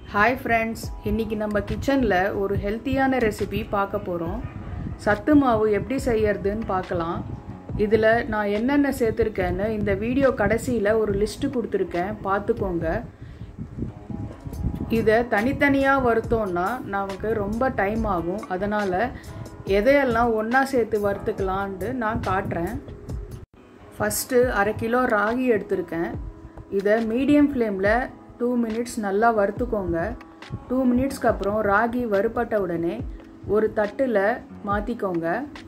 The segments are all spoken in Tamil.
ஹாய் ஃப்ரெண்ட்ஸ் இன்றைக்கி நம்ம கிச்சனில் ஒரு ஹெல்த்தியான ரெசிபி பார்க்க போகிறோம் சத்து மாவு எப்படி செய்யறதுன்னு பார்க்கலாம் இதில் நான் என்னென்ன சேர்த்துருக்கேன்னு இந்த வீடியோ கடைசியில் ஒரு லிஸ்ட்டு கொடுத்துருக்கேன் பார்த்துக்கோங்க இதை தனித்தனியாக வறுத்தோன்னா நமக்கு ரொம்ப டைம் ஆகும் அதனால் எதையெல்லாம் ஒன்றா சேர்த்து வறுத்துக்கலான்ட்டு நான் காட்டுறேன் ஃபஸ்ட்டு அரை கிலோ ராகி எடுத்திருக்கேன் இதை மீடியம் ஃப்ளேமில் டூ மினிட்ஸ் நல்லா வறுத்துக்கோங்க டூ மினிட்ஸ்க்கு அப்புறம் ராகி வறுப்பட்ட உடனே ஒரு தட்டில் மாற்றிக்கோங்க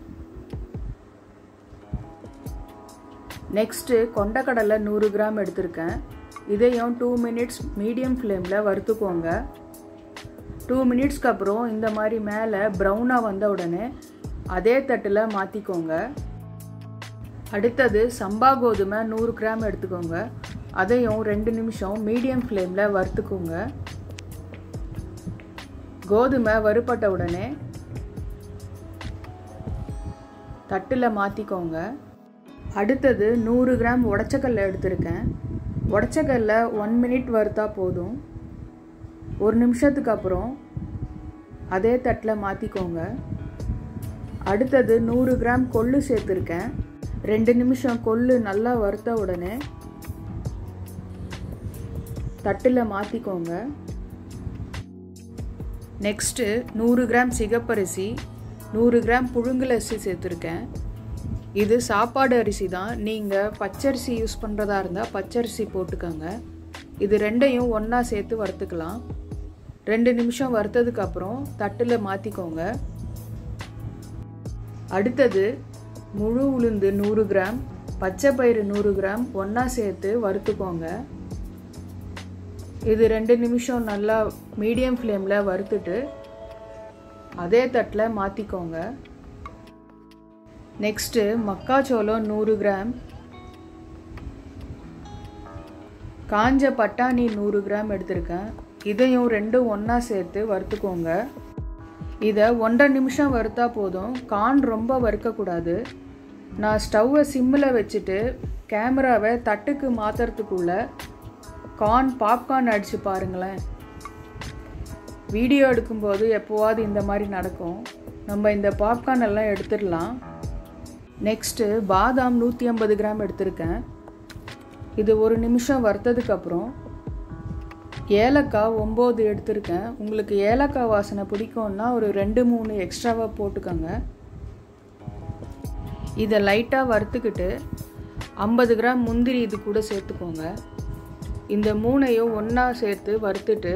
நெக்ஸ்ட்டு கொண்டக்கடலை நூறு கிராம் எடுத்திருக்கேன் இதையும் டூ மினிட்ஸ் மீடியம் ஃப்ளேமில் வறுத்துக்கோங்க டூ மினிட்ஸ்க்கு அப்புறம் இந்த மாதிரி மேலே ப்ரௌனாக வந்த உடனே அதே தட்டில் மாற்றிக்கோங்க அடுத்தது சம்பா கோதுமை நூறு கிராம் எடுத்துக்கோங்க அதையும் ரெண்டு நிமிஷம் மீடியம் ஃப்ளேமில் வறுத்துக்கோங்க கோதுமை வறுப்பட்ட உடனே தட்டில் மாற்றிக்கோங்க அடுத்தது நூறு கிராம் உடச்சக்கல்ல எடுத்திருக்கேன் உடச்சக்கல்ல ஒன் மினிட் வறுத்தா போதும் ஒரு நிமிஷத்துக்கு அப்புறம் அதே தட்டில் மாற்றிக்கோங்க அடுத்தது நூறு கிராம் கொள்ளு சேர்த்துருக்கேன் ரெண்டு நிமிஷம் கொள்ளு நல்லா வறுத்த உடனே தட்டில் மாற்றிக்கோங்க நெக்ஸ்ட்டு நூறு கிராம் சிகப்பரிசி நூறு கிராம் புழுங்கலரிசி சேர்த்துருக்கேன் இது சாப்பாடு அரிசி தான் நீங்கள் பச்சரிசி யூஸ் பண்ணுறதா இருந்தால் பச்சரிசி போட்டுக்கோங்க இது ரெண்டையும் ஒன்றா சேர்த்து வறுத்துக்கலாம் ரெண்டு நிமிஷம் வறுத்ததுக்கப்புறம் தட்டில் மாற்றிக்கோங்க அடுத்தது முழு உளுந்து நூறு கிராம் பச்சை பயிறு நூறு கிராம் ஒன்றா சேர்த்து வறுத்துக்கோங்க இது ரெண்டு நிமிஷம் நல்லா மீடியம் ஃப்ளேமில் வறுத்துட்டு அதே தட்டில் மாற்றிக்கோங்க நெக்ஸ்ட்டு மக்காச்சோளம் நூறு கிராம் காஞ்ச பட்டாணி நூறு கிராம் எடுத்திருக்கேன் இதையும் ரெண்டும் ஒன்றா சேர்த்து வறுத்துக்கோங்க இதை ஒன்றரை நிமிஷம் வறுத்தா போதும் கான் ரொம்ப வறுக்கக்கூடாது நான் ஸ்டவ்வை சிம்மில் வச்சுட்டு கேமராவை தட்டுக்கு மாற்றுறதுக்குள்ள கார்ன் பாப்கார்ன் அடித்து பாருங்களேன் வீடியோ எடுக்கும்போது எப்போவாது இந்த மாதிரி நடக்கும் நம்ம இந்த பாப்கார்ன் எல்லாம் எடுத்துடலாம் நெக்ஸ்ட்டு பாதாம் நூற்றி ஐம்பது கிராம் எடுத்திருக்கேன் இது ஒரு நிமிஷம் வறுத்ததுக்கப்புறம் ஏலக்காய் ஒம்பது எடுத்திருக்கேன் உங்களுக்கு ஏலக்காய் வாசனை பிடிக்கும்னா ஒரு ரெண்டு மூணு எக்ஸ்ட்ராவாக போட்டுக்கோங்க இதை லைட்டாக வறுத்துக்கிட்டு ஐம்பது கிராம் முந்திரி இது கூட சேர்த்துக்கோங்க இந்த மூணையும் ஒன்றா சேர்த்து வறுத்துட்டு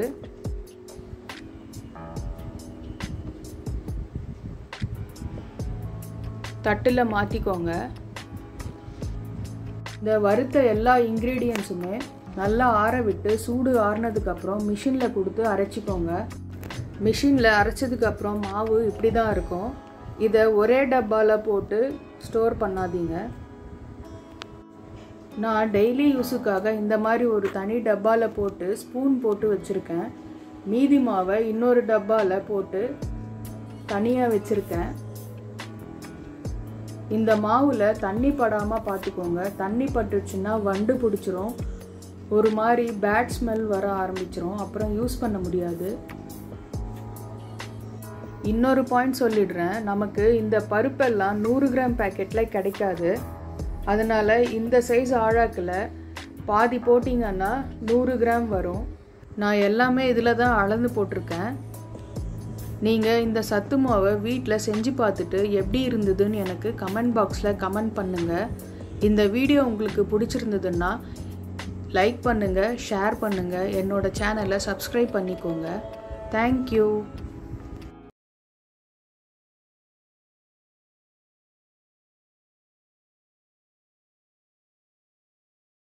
தட்டில் மாற்றிக்கோங்க இந்த வறுத்த எல்லா இன்க்ரீடியன்ஸுமே நல்லா ஆற விட்டு சூடு ஆறுனதுக்கப்புறம் மிஷினில் கொடுத்து அரைச்சிக்கோங்க மிஷினில் அரைச்சதுக்கப்புறம் மாவு இப்படி தான் இருக்கும் இதை ஒரே டப்பாவில் போட்டு ஸ்டோர் பண்ணாதீங்க நான் டெய்லி யூஸுக்காக இந்த மாதிரி ஒரு தனி டப்பாவில் போட்டு ஸ்பூன் போட்டு வச்சுருக்கேன் மீதி மாவை இன்னொரு டப்பாவில் போட்டு தனியாக வச்சுருக்கேன் இந்த மாவில் தண்ணி படாமல் பார்த்துக்கோங்க தண்ணி பட்டுச்சுன்னா வண்டு பிடிச்சிரும் ஒரு மாதிரி பேட் ஸ்மெல் வர ஆரம்பிச்சிரும் அப்புறம் யூஸ் பண்ண முடியாது இன்னொரு பாயிண்ட் சொல்லிடுறேன் நமக்கு இந்த பருப்பெல்லாம் நூறு கிராம் பேக்கெட்டில் கிடைக்காது அதனால் இந்த சைஸ் ஆழாக்கில் பாதி போட்டிங்கன்னா நூறு கிராம் வரும் நான் எல்லாமே இதில் தான் அளந்து போட்டிருக்கேன் நீங்கள் இந்த சத்து மாவை வீட்டில் செஞ்சு பார்த்துட்டு எப்படி இருந்ததுன்னு எனக்கு கமெண்ட் பாக்ஸில் கமெண்ட் பண்ணுங்கள் இந்த வீடியோ உங்களுக்கு பிடிச்சிருந்ததுன்னா லைக் பண்ணுங்கள் ஷேர் பண்ணுங்கள் என்னோடய சேனலை சப்ஸ்கிரைப் பண்ணிக்கோங்க தேங்க்யூ